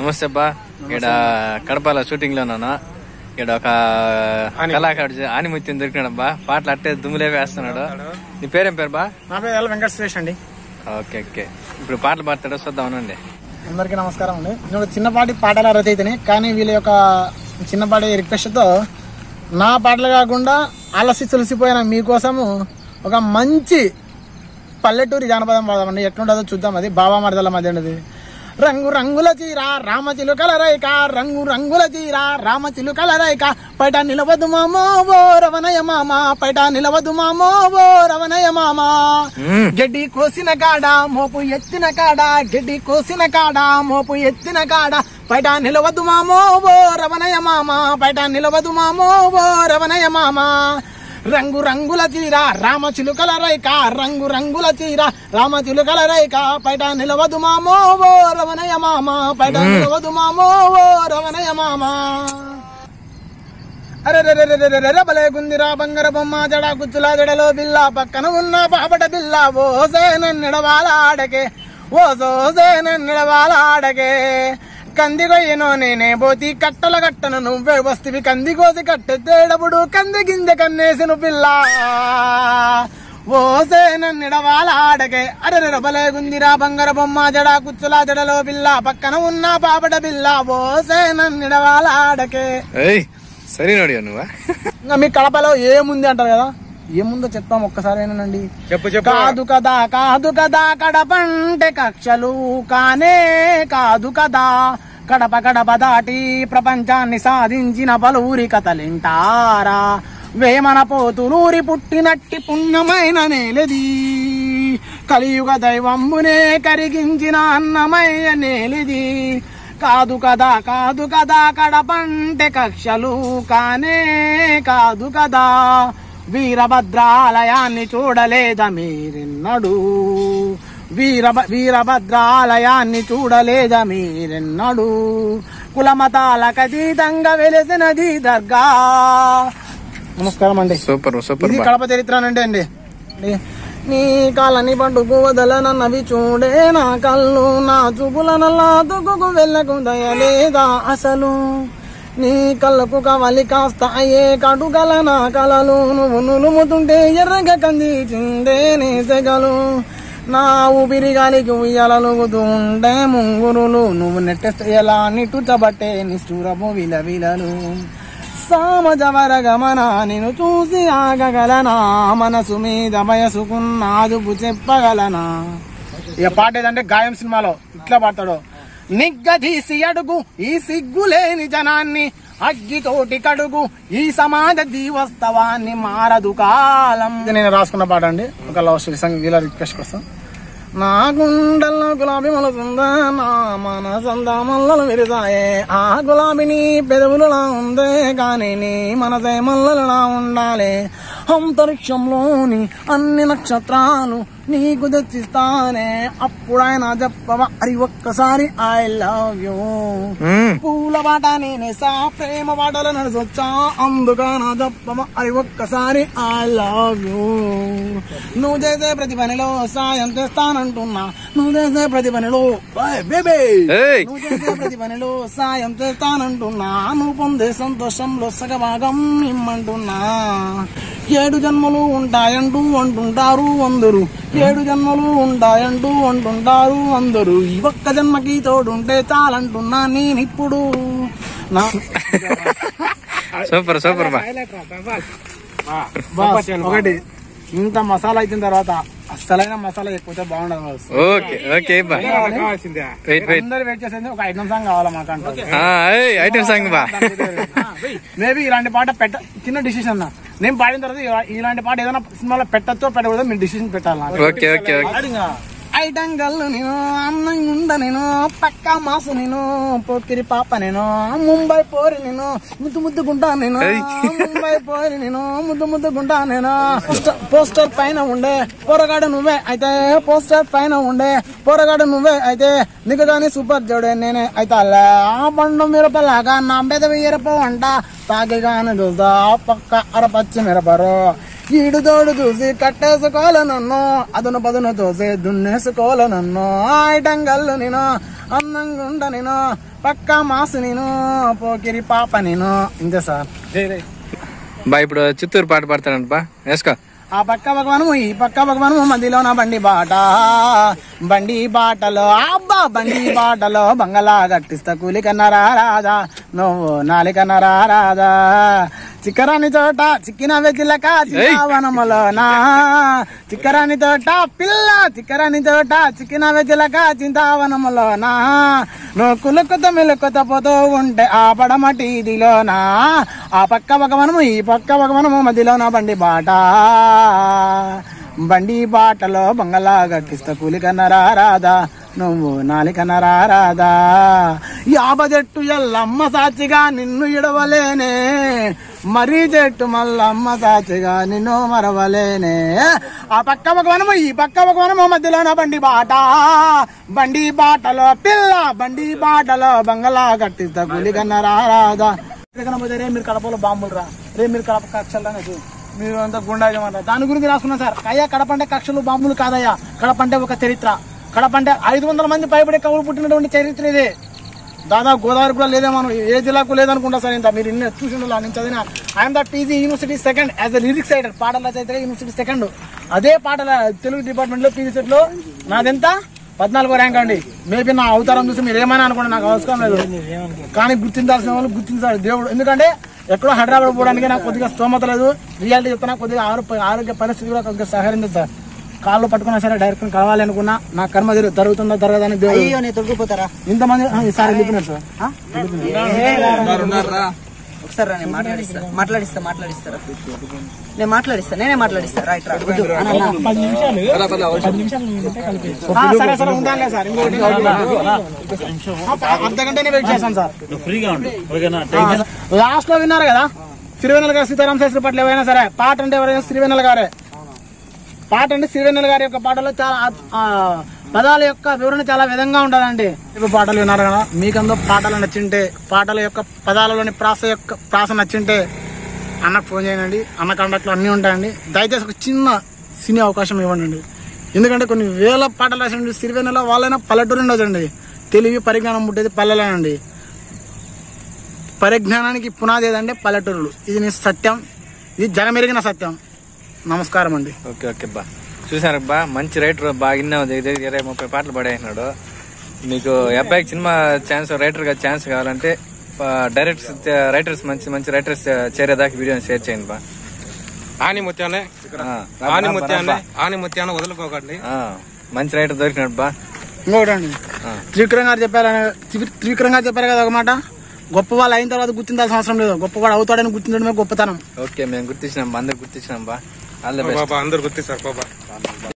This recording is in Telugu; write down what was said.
నమస్తే బా ఇక్కడ కడపలో షూటింగ్ లో ఉన్నాను ఇక్కడ ఒక కళాకారుడు ఆనిముత్యం దొరికినాడు బా పాటలు అట్టే దుమ్ములే వేస్తున్నాడు నీ పేరేం పేరు బా నా పేరు ఎల్ వెంకట సురేష్ అండి ఓకే ఓకే ఇప్పుడు పాటలు పాడతాడో చూద్దాం అనండి అందరికీ నమస్కారం అండి నేను ఒక చిన్నపాటి పాటల రచయితని కానీ వీళ్ళ యొక్క చిన్నపాటి రిక్వెస్ట్తో నా పాటలు కాకుండా అలసి తులసిపోయిన మీకోసము ఒక మంచి పల్లెటూరి జానపదం పాడదామండి ఎట్లుంటుందో చూద్దాం అది బాబా మరదల మధ్య ఉన్నది రంగు రంగుల చీర రామ చిలుకల రైక రంగు రంగుల చీర రామ చిలుకల రైక పైట నిలవదు మామో ఓ రవణయ మామ పైట నిలవదు మామో ఓ రవణయ మామ మ్మ్. గడ్డి కోసిన కాడ మోపు ఎత్తిన కాడ గడ్డి కోసిన కాడ మోపు ఎత్తిన కాడ బయట నిలవద్దు మామో ఓ రవణయ మామ బయట నిలవదు మామో ఓ రవణయ మామ రంగు రంగుల చీర రామ చిలుకల రైక రంగు రంగుల చీర రామ చిలుకల రైక బయట నిలవదు మామో ఓ రవణయ మామ బయట నిలవదు మామో ఓ రవణయ మామ అరే రే రే రే రే రే రే భలే గుందిరా బంగార బొమ్మ జడ కుచ్చుల జడలో బిల్ల పక్కన ఉన్న పాపట బిల్ల ఓ సేనెడవాల ఆడకే ఓ సోసేనెడవాల ఆడకే కంది కొయ్యను నేనే పోతి కట్టల కట్టను నువ్వే వస్తివి కంది కోసి కట్టెత్తేడప్పుడు కంది గింజ కన్నేసిన పిల్ల ఓ సేనెడవాల ఆడకే అరే రే రే భలే గుందిరా బంగార బొమ్మ జడ కుచ్చుల జడలో బిల్ల పక్కన ఉన్న పాపట బిల్ల ఓ సేనెడవాల ఆడకే ఏయ్ సరే నోడియా నువ్వా ఇంకా మీ కడపలో ఏముంది అంటారు కదా ఏముందో చెప్తాం ఒక్కసారి ఏనండి చెప్పు కాదు కదా కాదు కదా కడపంటే కక్షలు కానే కాదు కదా కడప కడప దాటి ప్రపంచాన్ని సాధించిన పలువురి కథలింటారా వేమన పోతులూరి పుట్టినట్టి పుణ్యమైన నేలది కలియుగ దైవంబునే కరిగించిన అన్నమయ్య నేలిది కాదు కదా కాదు కదా కడపంటే కక్షలు కానే కాదు కదా వీరభద్రాలయాన్ని చూడలేదా మీరెన్నడు వీరభ వీరభద్రాలయాన్ని చూడలేదా మీరెన్నడు కులమతాలకు అతీతంగా వెలిసినది దర్గా నమస్కారం అండి సూపర్ సూపర్ ఇది బా కడప చరిత్ర అంటే అండి నీ కాలని పండుగ వదలనన్నవి చూడే నా కళ్ళు నా చూపుల నల్లా దుగ్గుకు వెళ్ళకు దయలేదా అసలు నీ కళ్ళకు కవలి కాస్త అయ్యే కడుగల నా కలలు నువ్వు నులుముతుంటే ఎర్రగ కంది చిందే నీ సెగలు నా ఊపిరి గాలికి ఉయ్యాలలుగుతూ ఉంటే ముంగురులు నువ్వు నెట్టేస్తే ఎలా నిట్టుచబట్టే నిష్ఠూరపు విల విలలు సామజవర గమన నిన్ను చూసి ఆగగలనా మనసు మీద వయసుకున్నాదుపు చెప్పగలనా ఇక పాట ఏదంటే గాయం సినిమాలో ఇట్లా పాడతాడు నిగ్గదీసి అడుగు ఈ సిగ్గులేని జనాన్ని అగ్గితోటి కడుగు ఈ సమాజ దీవోత్సవాన్ని మారదు కాలం ఇది నేను రాసుకున్న పాట అండి ఒక లవ్ స్టోరీ సంగ్ వీళ్ళ రిక్వెస్ట్ కోసం నా గుండెల్లో గులాబీ మొలకుందా నా మనసందా మల్లలు విరిసాయే ఆ గులాబీని పెదవులలా ఉందే కానీ నీ మనసే మల్లలలా ఉండాలి అంతరిక్షంలోని అన్ని నక్షత్రాలు నీకు తెచ్చిస్తానే అప్పుడైనా చెప్పవా అది ఒక్కసారి ఐ లవ్ యూ మ్మ్. పూల బాట నేనే సా ప్రేమ బాటలో నడిచొచ్చా అందుగా నా చెప్పమ అది ఒక్కసారి ఐ లవ్ యూ నువ్వు చేసే ప్రతి పనిలో సాయం చేస్తానంటున్నా నువ్వు చేసే ప్రతి పనిలో ఏయ్ బేబీ ఏయ్ నువ్వు చేసే ప్రతి పనిలో సాయం చేస్తానంటున్నా నువ్వు పొందే సంతోషంలో సగభాగం ఇమ్మంటున్నా ఏడు జన్మలు ఉంటాయంటూ అంటుంటారు అందరూ ఏడు జన్మలు ఉంటాయంటూ అంటుంటారు అందరూ ఈ ఒక్క జన్మకి తోడుంటే చాలంటున్నా నేనిప్పుడు నా సూపర్ సూపర్ బా బాస్, ఒకటి ఇంత మసాలా అయిన తర్వాత అస్సలైన మసాలా ఎక్కువ బాగుండదు బాస్. ఓకే ఓకే బా వెయిట్ వెయిట్ అందరు వెయిట్ చేసేది ఒక ఐటమ్ సాంగ్ కావాలా మాకంటే ఐటమ్ సాంగ్ బా మేబీ ఇలాంటి పాట పెట్ట చిన్న డిసిషన్ అన్న నేను పాడిన తర్వాత ఇలా- ఇలాంటి పాట ఏదైనా సినిమాలో పెట్టచ్చో పెట్టకూడదో మీరు డిసిషన్ పెట్టాలి నాకు. ఓకే ఓకే ఓకే ఐటం గల్లు నేను అందంగా ఉండ నేను పక్కా మాసు నేను పోకిరి పాప నేను ముంబై పోరి నేను ముద్దు ముద్దుకుంటా నేను ఏయ్. ముంబై పోరి నేను ముద్దు ముద్దుకుంటా నేను పోస్టర్- పోస్టర్ పైన ఉండే పొరగాడు నువ్వే అయితే పోస్టర్ పైన ఉండే పొరగాడు నువ్వే అయితే నీకు కానీ సూపర్ జోడే నేనే అయితే అలా పండు మిరపలాగా నా మీద ఎరప వంట తాగిగానే చూస్తా పక్క అరపచ్చి మిరపరు ఈడు తోడు చూసి కట్టేసుకోవాలి నన్ను అదును పదును తోసి దున్నేసుకోవాలి నన్ను ఐటంగల్లు నేను అందంగా ఉండ నేను పక్కా మాసు నేను పోకిరి పాప నేను ఇంతే సార్ బా ఇప్పుడు చిత్తూరు పాట పాడతాడంట బా వేసుకో ఆ పక్క భగవానము ఈ పక్క భగవానము మధ్యలో నా బండి బాట బండి బాటలో అబ్బా బండి బాటలో బంగళా కట్టిస్తా కూలి కన్నరా రాదా నువ్వు నాలి కన్నరా రాదా చిక్కరాని తోట చిక్కిన వెజిలక చింతావనములోనా చిక్కరాని తోట పిల్ల చిక్కరాని తోట చిక్కిన వెజిలక చింతావనములోనా నువ్వు కులుకుత మెలుకుత పోతూ ఉంటే ఆ పడమటి ఇదిలోనా ఆ పక్క భగవనము ఈ పక్క భగవనము మధ్యలో నా బండి బాట బండి బాటలో బంగళా గట్టిస్తా కూలి కన్నరా రాదా నువ్వు నాలికన్నరా రాదా యాబ చెట్టు ఎల్లమ్మ సాచిగా నిన్ను ఇడవలేనే మరీ చెట్టు మల్లమ్మ సాచిగా నిన్ను మరవలేనే ఆ పక్క భగవనము ఈ పక్క భగవనము మధ్యలో నా బండి బాట బండి బాటలో పిల్ల బండి బాటలో బంగళా కట్టిస్తా కూలి కన్నరా రాదా ఎక్కడికైనా పోతే రే మీరు కడపలో బాంబులు రా రే మీరు కడప కక్షలు అనేది మీరు అంతా గుండాజమంటారు దాని గురించి రాసుకున్నాం సార్ అయ్యా కడప అంటే కక్షలు బాంబులు కాదయ్యా కడప అంటే ఒక చరిత్ర కడప అంటే ఐదు వందల మంది పైబడి కవులు పుట్టినటువంటి చరిత్ర ఇది దాదాపు గోదావరి కూడా లేదే మనం ఏ జిల్లాకు లేదనుకుంటా సార్ ఇంత మీరు ఇన్ని చూసి ఉండాలి నేను చదివిన I'm the PG university second as a lyrics writer పాటల రచయితగా యూనివర్సిటీ సెకండ్ అదే పాటల తెలుగు డిపార్ట్మెంట్ లో పీజీ సెట్ లో నాదెంత పద్నాలుగో ర్యాంక్ అండి మేబీ నా అవతారం చూసి మీరు ఏమైనా అనుకోండి నాకు అవసరం లేదు కానీ గుర్తించాల్సిన వాళ్ళు గుర్తించాలి దేవుడు ఎందుకంటే ఎక్కడో హైదరాబాద్ పోవడానికి నాకు కొద్దిగా స్తోమత లేదు రియాలిటీ చెప్తున్నా కొద్దిగా ఆరో- ఆరోగ్య పరిస్థితి కూడా కొద్దిగా సహకరించదు సార్ కాళ్ళు పట్టుకున్నా సరే డైరెక్ట్ కలవాలి అనుకున్నా నా కర్మ జరుగు జరుగుతుందా జరగదని దేవుడు అయ్యో నేను తొలగిపోతారా ఇంతమంది ఆ, ఈసారి వెళ్ళిపోయినారు సార్ ఆ? ఒకసారి రా, నేను మాట్లాడిస్తా మాట్లాడిస్తా మాట్లాడిస్తారా నేను మాట్లాడిస్తా నేనే మాట్లాడిస్తా రైట్ రా వద్దు. అన్న, అన్న. ఆ, సరే సరే ఉండాలి సార్ ఇంకొకటి ఆ, అర్ధ గంటనే వెయిట్ చేశాను సార్ ఫ్రీగా ఉండు ఓకేనా లాస్ట్ లో విన్నారు కదా సిరివెన్నెల గారు సీతారాం శాస్త్రి పట్ల ఎవరైనా సరే పాట అంటే ఎవరైనా సిరివెన్నెల గారే పాట అంటే సిరివెన్నెల గారి యొక్క పాటలో చాలా ఆ, పదాల యొక్క వివరణ చాలా విధంగా ఉంటుందండి ఇప్పుడు పాటలు విన్నారు కదా మీకందో పాటలు నచ్చింటే పాటల యొక్క పదాలలోని ప్రాస యొక్క ప్రాస నచ్చింటే అన్నకు ఫోన్ చేయండి అన్న కాంటాక్ట్లో అన్నీ ఉంటాయండి దయచేసి ఒక చిన్న సినీ అవకాశం ఇవ్వండి ఎందుకంటే కొన్ని వేల పాటలు రాసిన సిరివెన్నెల వాళ్ళైనా పల్లెటూరు ఉండదండి తెలివి పరిజ్ఞానం పుట్టేది పల్లెలేనండి పరిజ్ఞానానికి పునాది ఏదంటే పల్లెటూరులు ఇది నీ సత్యం ఇది జగమెరిగిన సత్యం నమస్కారం అండి ఓకే ఓకే బా చూసారు బా మంచి రైటర్ బాగా ఇన్నా దగ్గర దగ్గర ఇరవై ముప్పై పాటలు పడేసినాడు మీకు ఈ అబ్బాయికి సినిమా ఛాన్స్ రైటర్ గా ఛాన్స్ కావాలంటే డైరెక్టర్స్ రైటర్స్ మంచి మంచి రైటర్స్ చేరేదాకా వీడియోని షేర్ చేయండి బా ఆనిముత్యాన్ని ఆ, రా- ఆనిముత్యాన్ని రా- ఆనిముత్యాన్ని వదులుకోకండి ఆ, మంచి రైటర్ దొరికినాడు బా ఇంకొకటి అండి ఆ. త్రివిక్రమ్ గారు చెప్పారు త్రివి- త్రివిక్రమ్ గారు చెప్పారు కదా ఒక మాట గొప్ప వాళ్ళు అయిన తర్వాత గుర్తించాల్సిన అవసరం లేదు గొప్పవాడు అవుతాడని గుర్తించడమే గొప్పతనం ఓకే మేము గుర్తించినాం బా అందరు గుర్తించినాం బా ఆల్ ద బెస్ట్ బాబా అందరు గుర్తిస్తారు బాబా